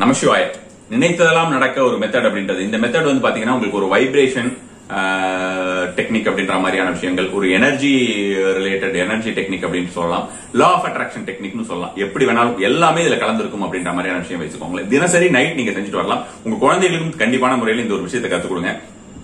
நமசிவாய நினைத்ததெல்லாம் நடக்க ஒரு மெத்தட் அப்படின்றது இந்த மெத்தட் வந்து பாத்தீங்கன்னா உங்களுக்கு ஒரு வைப்ரேஷன் டெக்னிக் அப்படின்ற மாதிரியான விஷயங்கள் ஒரு எனர்ஜி ரிலேட்டட் எனர்ஜி டெக்னிக் அப்படின்னு சொல்லலாம் லா ஆஃப் அட்ராக்ஷன் டெக்னிக்னு சொல்லலாம் எப்படி வேணாலும் எல்லாமே இதுல கலந்துருக்கும் அப்படின்ற மாதிரியான விஷயம் வச்சுக்கோங்களேன் தினசரி நைட் நீங்க செஞ்சுட்டு வரலாம் உங்க குழந்தைகளுக்கும் கண்டிப்பான முறையில் இந்த ஒரு விஷயத்தை கத்துக் கொடுங்க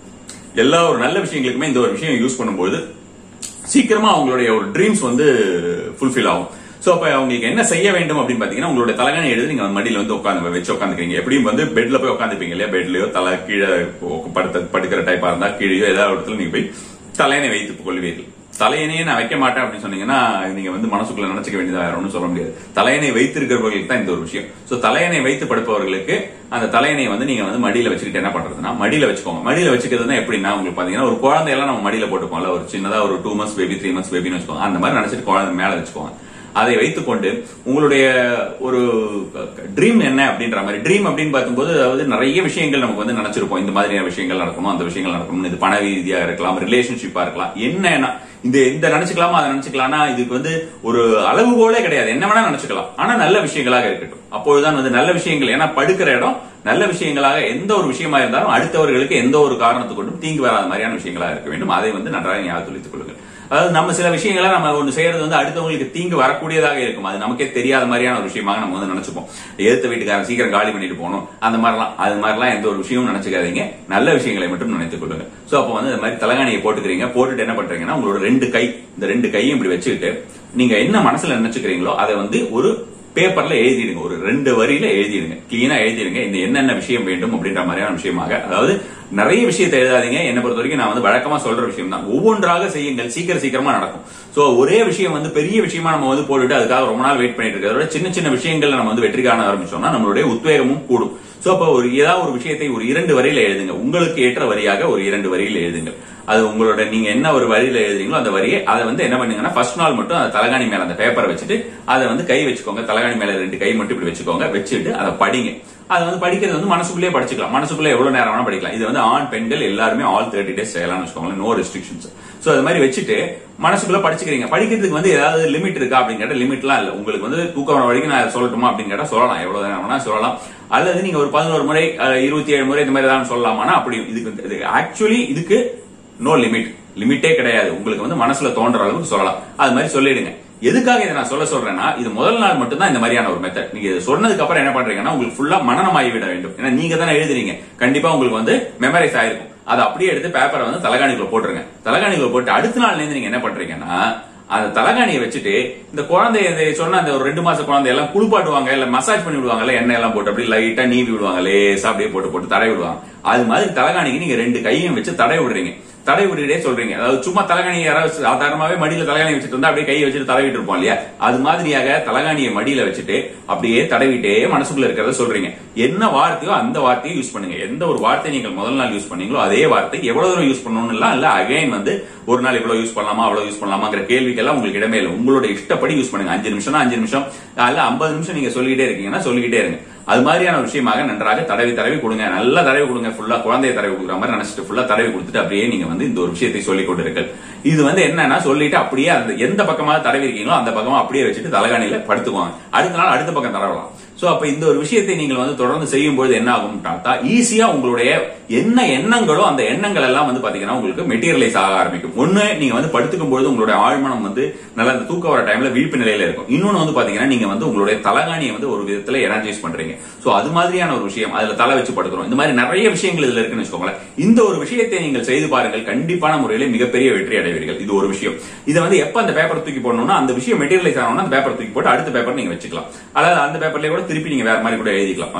எல்லா ஒரு நல்ல விஷயங்களுக்குமே இந்த ஒரு விஷயம் யூஸ் பண்ணும்போது சீக்கிரமா அவங்களுடைய ஒரு ட்ரீம்ஸ் வந்து ஃபுல்ஃபில் ஆகும் சோ அப்ப அவங்களுக்கு என்ன செய்ய வேண்டும் அப்படின்னு பாத்தீங்கன்னா உங்களுடைய தலைகாணி எடுத்து நீங்க மடியில வந்து உட்காந்து வச்சு உட்காந்துக்கிறீங்க எப்படியும் வந்து பெட்ல போய் உட்காந்துப்பீங்க இல்லையா பெட்லயோ தலை கீழே படுத்த படுக்கிற டைப்பா இருந்தா கீழேயோ ஏதாவது இடத்துல நீங்க போய் தலையணை வைத்துக் கொள்வீர்கள் தலையணையே நான் வைக்க மாட்டேன் அப்படின்னு சொன்னீங்கன்னா நீங்க வந்து மனசுக்குள்ள நினைச்சுக்க வேண்டியதா வேற ஒன்றும் சொல்ல முடியாது தலையணை வைத்திருக்கிறவர்களுக்கு தான் இந்த ஒரு விஷயம் சோ தலையணை வைத்து படுப்பவர்களுக்கு அந்த தலையணையை வந்து நீங்க வந்து மடியில வச்சுக்கிட்டு என்ன பண்றதுன்னா மடியில வச்சுக்கோங்க மடியில வச்சுக்கிறதுனா எப்படின்னா உங்களுக்கு பாத்தீங்கன்னா ஒரு குழந்தையெல்லாம் நம்ம மடியில போட்டுப்போம்ல ஒரு சின்னதா ஒரு two months baby three months பேபின்னு வச்சுக்கோங்க அந்த மாதிரி நினைச்சிட்டு குழந்தை மேல வச்சுக்கோங்க அதை வைத்துக்கொண்டு உங்களுடைய ஒரு ட்ரீம் என்ன அப்படின்ற மாதிரி ட்ரீம் அப்படின்னு பார்க்கும்போது அதாவது நிறைய விஷயங்கள் நமக்கு வந்து நினைச்சிருப்போம் இந்த மாதிரியான விஷயங்கள் நடக்கணும் அந்த விஷயங்கள் நடக்கணும் இது பண ரீதியா இருக்கலாம் ரிலேஷன்ஷிப்பா இருக்கலாம் என்ன இந்த இந்த நினைச்சுக்கலாமா அதை நினைச்சுக்கலாம்னா இதுக்கு வந்து ஒரு அளவுகோலே கிடையாது என்ன வேணா நினைச்சுக்கலாம் ஆனா நல்ல விஷயங்களாக இருக்கட்டும் அப்பொழுதுதான் வந்து நல்ல விஷயங்கள் ஏன்னா படுக்கிற இடம் நல்ல விஷயங்களாக எந்த ஒரு விஷயமா இருந்தாலும் அடுத்தவர்களுக்கு எந்த ஒரு காரணத்தை கொண்டும் தீங்கு வராத மாதிரியான விஷயங்களாக இருக்க வேண்டும் அதை வந்து நன்றாக ஞாபகம் துளித்துக் கொள்ளுங்கள் அதாவது நம்ம சில விஷயங்களை நம்ம ஒன்று செய்யறது வந்து அடுத்தவங்களுக்கு தீங்கு வரக்கூடியதாக இருக்கும் அது நமக்கே தெரியாத மாதிரியான ஒரு விஷயமாக நம்ம வந்து நினைச்சுப்போம் எதிர்த்த வீட்டுக்காரன் சீக்கிரம் காலி பண்ணிட்டு போகணும் அந்த மாதிரிலாம் அது மாதிரிலாம் எந்த ஒரு விஷயமும் நினைச்சுக்காதீங்க நல்ல விஷயங்களை மட்டும் நினைத்துக் கொள்ளுங்க சோ அப்போ வந்து இந்த மாதிரி தலகாணியை போட்டுக்கிறீங்க போட்டுட்டு என்ன பண்றீங்கன்னா உங்களோட ரெண்டு கை இந்த ரெண்டு கையும் இப்படி வச்சுக்கிட்டு நீங்க என்ன மனசுல நினைச்சுக்கிறீங்களோ அதை வந்து ஒரு பேப்பர்ல எழுதிடுங்க ஒரு ரெண்டு வரியில எழுதிடுங்க கிளீனா எழுதிடுங்க இந்த என்னென்ன விஷயம் வேண்டும் அப்படின்ற மாதிரியான விஷயமாக அதாவது நிறைய விஷயத்தை எழுதாதீங்க என்னை பொறுத்த வரைக்கும் நான் வந்து வழக்கமா சொல்ற விஷயம் தான் ஒவ்வொன்றாக செய்யுங்கள் சீக்கிரம் சீக்கிரமா நடக்கும் சோ ஒரே விஷயம் வந்து பெரிய விஷயமா நம்ம வந்து போட்டுட்டு அதுக்காக ரொம்ப நாள் வெயிட் பண்ணிட்டு இருக்கிறத சின்ன சின்ன விஷயங்கள் நம்ம வந்து வெற்றி காண ஆரம்பிச்சோம்னா நம்மளுடைய உத்வேகமும் கூடும் சோ அப்ப ஒரு ஏதாவது ஒரு விஷயத்தை ஒரு இரண்டு வரியில எழுதுங்க உங்களுக்கு ஏற்ற வரியாக ஒரு இரண்டு வரியில எழுதுங்க அது உங்களோட நீங்க என்ன ஒரு வரியில எழுதுறீங்களோ அந்த வரியை அதை வந்து என்ன பண்ணுங்கன்னா ஃபர்ஸ்ட் நாள் மட்டும் அந்த தலகாணி மேல அந்த பேப்பரை வச்சுட்டு அதை வந்து கை வச்சுக்கோங்க தலகாணி மேல ரெண்டு கை மட்டும் இப்படி வச்சுக்கோங்க வச்சுட்டு அதை படிங்க அது வந்து படிக்கிறது வந்து மனசுக்குள்ளே படிச்சுக்கலாம் மனசுக்குள்ளே எவ்வளவு நேரம் வேணா படிக்கலாம் இது வந்து ஆண் பெண்கள் எல்லாருமே ஆல் தேர்ட்டி டேஸ் செய்யலாம்னு வச்சுக்கோங்களேன் நோ ரெஸ்ட்ரிக்ஷன்ஸ் சோ அது மாதிரி வச்சுட்டு மனசுக்குள்ள படிச்சுக்கிறீங்க படிக்கிறதுக்கு வந்து ஏதாவது லிமிட் இருக்கா அப்படின்னு கேட்டா லிமிட்லாம் இல்ல உங்களுக்கு வந்து தூக்கம் வர வரைக்கும் நான் சொல்லட்டுமா அப்படின்னு கேட்டா சொல்லலாம் எவ்வளவு நேரம் வேணா சொல்லலாம் அல்லது நீங்க ஒரு பதினோரு முறை இருபத்தி ஏழு முறை இந்த மாதிரி ஏதாவது சொல்லலாமானா அப்படி இதுக்கு ஆக்சுவலி இதுக்கு நோ லிமிட் லிமிட்டே கிடையாது உங்களுக்கு வந்து மனசுல தோன்ற அளவுக்கு சொல்லலாம் அது மாதிரி சொல்லிடுங்க எதுக்காக இதை நான் சொல்ல சொல்றேன்னா இது முதல் நாள் மட்டும் தான் இந்த மாதிரியான ஒரு மெத்தட் நீங்க இதை சொன்னதுக்கு அப்புறம் என்ன பண்றீங்கன்னா உங்களுக்கு ஃபுல்லா மனநமாகி விட வேண்டும் ஏன்னா நீங்க தானே எழுதுறீங்க கண்டிப்பா உங்களுக்கு வந்து மெமரைஸ் ஆயிருக்கும் அதை அப்படியே எடுத்து பேப்பரை வந்து தலகாணிக்குள்ள போட்டுருங்க தலகாணிக்குள்ள போட்டு அடுத்த நாள்ல இருந்து நீங்க என்ன பண்றீங்கன்னா அந்த தலகாணியை வச்சுட்டு இந்த குழந்தை சொன்ன அந்த ஒரு ரெண்டு மாச குழந்தை எல்லாம் குளிப்பாட்டுவாங்க இல்ல மசாஜ் பண்ணி விடுவாங்கல்ல எண்ணெய் எல்லாம் போட்டு அப்படியே லைட்டா நீவி விடுவாங்க லேசா அப்படியே போட்டு போட்டு தடை விடுவாங்க அது மாதிரி தலகாணிக்கு நீங்க ரெண்டு கையும் வச்சு தடை விடுறீங்க தடை விட்டுட்டே சொல்றீங்க அதாவது சும்மா தலகாணி யாராவது சாதாரணமாவே மடியில தலகாணி வச்சுட்டு இருந்தா அப்படியே கையை வச்சுட்டு தடவிட்டு இருப்போம் இல்லையா அது மாதிரியாக தலகாணியை மடியில வச்சுட்டு அப்படியே தடவிட்டே மனசுக்குள்ள இருக்கிறத சொல்றீங்க என்ன வார்த்தையோ அந்த வார்த்தையை யூஸ் பண்ணுங்க எந்த ஒரு வார்த்தை நீங்கள் முதல் நாள் யூஸ் பண்ணீங்களோ அதே வார்த்தை எவ்வளவு தூரம் யூஸ் பண்ணணும்னு இல்ல அகைன் வந்து ஒரு நாள் இவ்வளவு யூஸ் பண்ணலாமா அவ்வளவு யூஸ் பண்ணலாமாங்கிற கேள்விக்கெல்லாம் உங்களுக்கு இடமே இல்லை உங்களோட இஷ்டப்படி யூஸ் பண்ணுங்க அஞ்சு நிமிஷம் அஞ்சு நிமிஷம் அல்ல ஐம்பது நிமிஷம் நீங்க சொல்லிக்கிட்டே இருக்கீங்கன்னா சொல்லிக்கிட்டே இருங்க அது மாதிரியான விஷயமாக நன்றாக தடவி தடவி கொடுங்க நல்லா தடவி கொடுங்க ஃபுல்லா குழந்தைய தடவி கொடுக்குற மாதிரி நினைச்சிட்டு ஃபுல்லா தடவி கொடுத்துட்டு அப்படியே நீங்க வந்து இந்த ஒரு விஷயத்தை சொல்லிக் கொண்டிருக்கீர்கள் இது வந்து என்னன்னா சொல்லிட்டு அப்படியே அந்த எந்த பக்கமாக தடவி இருக்கீங்களோ அந்த பக்கமா அப்படியே வச்சுட்டு தலகாணியில படுத்துக்குவாங்க அடுத்த நாள் அடுத்த பக்கம் தடவலாம் சோ அப்ப இந்த ஒரு விஷயத்தை நீங்கள் வந்து தொடர்ந்து செய்யும் பொழுது என்ன ஆகும் பார்த்தா ஈஸியா உங்களுடைய என்ன எண்ணங்களோ அந்த எண்ணங்கள் எல்லாம் வந்து பாத்தீங்கன்னா உங்களுக்கு மெட்டீரியலைஸ் ஆக ஆரம்பிக்கும் ஒண்ணு நீங்க வந்து படுத்துக்கும் பொழுது உங்களுடைய ஆழ்மனம் வந்து நல்ல அந்த தூக்க வர டைம்ல விழிப்பு நிலையில இருக்கும் இன்னொன்னு வந்து பாத்தீங்கன்னா நீங்க வந்து உங்களுடைய தலகாணியை வந்து ஒரு விதத்துல எனர்ஜைஸ் பண்றீங்க சோ அது மாதிரியான ஒரு விஷயம் அதுல தலை வச்சு படுத்துறோம் இந்த மாதிரி நிறைய விஷயங்கள் இதுல இருக்குன்னு வச்சுக்கோங்களேன் இந்த ஒரு விஷயத்தை நீங்கள் செய்து பாருங்கள் கண்டிப்பான முறையில மிகப்பெரிய வெற்றி அடைவீர்கள் இது ஒரு விஷயம் இதை வந்து எப்ப அந்த பேப்பர் தூக்கி போடணும்னா அந்த விஷயம் மெட்டீரியலைஸ் ஆகணும்னா அந்த பேப்பர் தூக்கி போட்டு அடுத்த பேப்பர் நீங்க வச்சுக்கலாம் அதாவது அந்த பேப்பர்லயே கூட திருப்பி நீங்க வேற மாதிரி கூட எழுதிக்கலாம்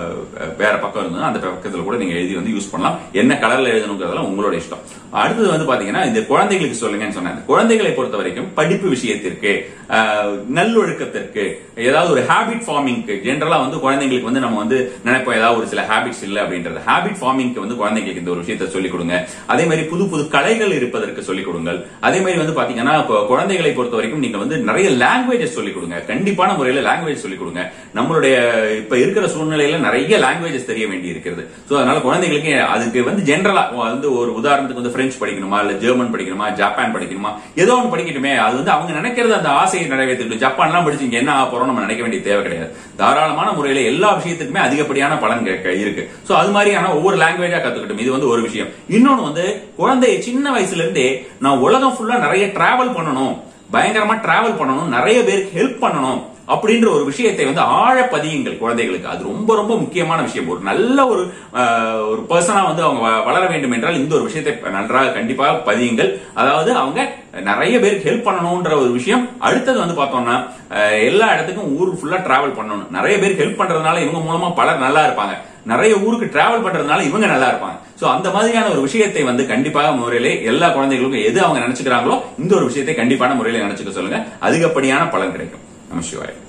வேற பக்கம் இருந்தது அந்த பக்கத்துல கூட நீங்க எழுதி வந்து யூஸ் பண்ணலாம் என்ன கலர்ல எழுதணுங்கிறதெல்லாம் உங்களோட இஷ்டம் அடுத்தது வந்து பாத்தீங்கன்னா இந்த குழந்தைகளுக்கு சொல்லுங்கன்னு சொன்னேன் குழந்தைகளை பொறுத்த வரைக்கும் படிப்பு விஷயத்திற்கு நல்லொழுக்கத்திற்கு ஏதாவது ஒரு ஹேபிட் ஃபார்மிங்க்கு ஜென்ரலா வந்து குழந்தைங்களுக்கு வந்து நம்ம வந்து நினைப்போம் ஏதாவது ஒரு சில ஹேபிட்ஸ் இல்ல அப்படின்றது ஹேபிட் ஃபார்மிங்க்கு வந்து குழந்தைங்களுக்கு இந்த ஒரு விஷயத்தை சொல்லிக் கொடுங்க அதே மாதிரி புது புது கலைகள் இருப்பதற்கு சொல்லிக் கொடுங்கள் அதே மாதிரி வந்து பாத்தீங்கன்னா குழந்தைகளை பொறுத்த வரைக்கும் நீங்க வந்து நிறைய லாங்குவேஜஸ் சொல்லிக் கொடுங்க கண்டிப்பான முறையில லாங்குவேஜ் சொல்லிக் கொடுங்க நம்மளோட நம்மளுடைய இப்ப இருக்கிற சூழ்நிலையில நிறைய லாங்குவேஜஸ் தெரிய வேண்டி இருக்கிறது சோ அதனால குழந்தைகளுக்கு அதுக்கு வந்து ஜென்ரலா வந்து ஒரு உதாரணத்துக்கு வந்து பிரெஞ்சு படிக்கணுமா இல்ல ஜெர்மன் படிக்கணுமா ஜப்பான் படிக்கணுமா ஏதோ ஒன்று படிக்கட்டுமே அது வந்து அவங்க நினைக்கிறது அந்த ஆசையை நிறைவேற்றிட்டு ஜப்பான்லாம் படிச்சு இங்க என்ன ஆக போறோம் நம்ம நினைக்க வேண்டிய தேவை கிடையாது தாராளமான முறையில எல்லா விஷயத்துக்குமே அதிகப்படியான பலன் கேட்க இருக்கு சோ அது மாதிரியான ஒவ்வொரு லாங்குவேஜா கத்துக்கட்டும் இது வந்து ஒரு விஷயம் இன்னொன்னு வந்து குழந்தைய சின்ன வயசுல இருந்தே நான் உலகம் ஃபுல்லா நிறைய டிராவல் பண்ணணும் பயங்கரமா டிராவல் பண்ணணும் நிறைய பேருக்கு ஹெல்ப் பண்ணணும் அப்படின்ற ஒரு விஷயத்தை வந்து ஆழ பதியுங்கள் குழந்தைகளுக்கு அது ரொம்ப ரொம்ப முக்கியமான விஷயம் ஒரு நல்ல ஒரு ஆஹ், ஒரு பர்சனா வந்து அவங்க வ- வளர வேண்டும் என்றால் இந்த ஒரு விஷயத்தை நன்றாக கண்டிப்பாக பதியுங்கள் அதாவது அவங்க நிறைய பேருக்கு ஹெல்ப் பண்ணணும்ன்ற ஒரு விஷயம் அடுத்தது வந்து பார்த்தோம்னா ஆஹ், எல்லா இடத்துக்கும் ஊர் ஃபுல்லா டிராவல் பண்ணணும் நிறைய பேருக்கு ஹெல்ப் பண்றதுனால இவங்க மூலமா பலர் நல்லா இருப்பாங்க நிறைய ஊருக்கு டிராவல் பண்றதுனால இவங்க நல்லா இருப்பாங்க சோ அந்த மாதிரியான ஒரு விஷயத்தை வந்து கண்டிப்பாக முறையிலே எல்லா குழந்தைகளுக்கும் எது அவங்க நினைச்சுக்கிறாங்களோ இந்த ஒரு விஷயத்தை கண்டிப்பான முறையில நினைச்சுக்க சொல்லுங்க அதிகப்படியான பலன் கிடைக்கும் நம சிவாய்